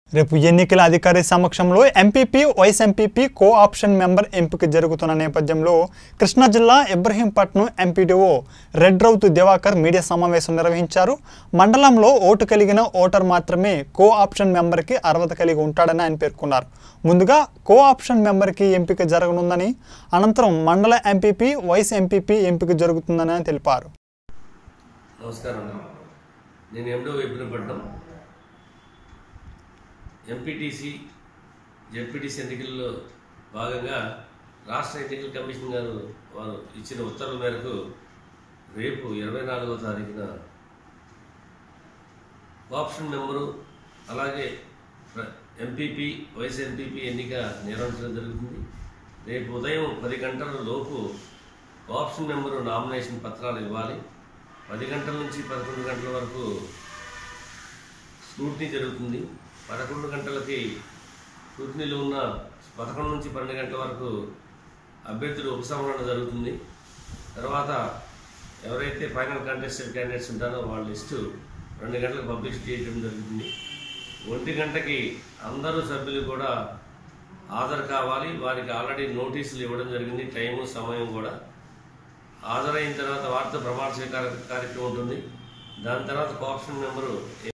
రేపు ఎన్నికల అధికారి సమక్షంలో MPP vice MPP co option member ఎంపిక జరుగుతున్న నేపథ్యంలో కృష్ణా జిల్లా ఇబ్రహీంపట్నం ఎంపీడీఓ రెడ్ రౌతు దివాకర్ మీడియా సమావేశం నిర్వహించారు మండలంలో ఓటు కలిగిన ఓటర్ మాత్రమే కో ఆప్షన్ మెంబర్కి అర్హత కలిగి ఉంటాడని ఆయన పేర్కొన్నారు ముందుగా కో ఆప్షన్ మెంబర్కి ఎంపిక జరగనుందని అనంతరం మండల ఎంపీపీ వైస్ ఎంపీపీ ఎంపిక జరుగుతుందని ఆయన తెలిపారు నమస్కారం నేను ఎండో ఇబ్రహీంపట్నం ఎంపీటీసీ జెడ్పీటీసీ ఎన్నికల్లో భాగంగా రాష్ట్ర ఎన్నికల కమిషన్ గారు వారు ఇచ్చిన ఉత్తర్వుల మేరకు రేపు ఇరవై నాలుగో తారీఖున ఆప్షన్ మెంబరు అలాగే ఎంపీపీ వైస్ ఎంపీపీ ఎన్నిక నిర్వహించడం జరుగుతుంది రేపు ఉదయం పది గంటల లోపు ఆప్షన్ మెంబరు నామినేషన్ పత్రాలు ఇవ్వాలి పది గంటల నుంచి పదకొండు గంటల వరకు స్క్రూటినీ జరుగుతుంది పదకొండు గంటలకి స్క్రూటినీలో ఉన్న పదకొండు నుంచి పన్నెండు గంటల వరకు అభ్యర్థులు ఉపసంహరణ జరుగుతుంది తర్వాత ఎవరైతే ఫైనల్ కంటెస్టెడ్ క్యాండిడేట్స్ ఉంటారో వాళ్ళ లిస్టు రెండు గంటలకు పబ్లిష్ చేయడం జరుగుతుంది ఒంటి గంటకి అందరూ సభ్యులు కూడా హాజరు కావాలి వారికి ఆల్రెడీ నోటీసులు ఇవ్వడం జరిగింది టైము సమయం కూడా హాజరైన తర్వాత వారితో ప్రమాణ స్వీకార కార్యక్రమం ఉంటుంది దాని తర్వాత కోఆప్షన్ మెంబరు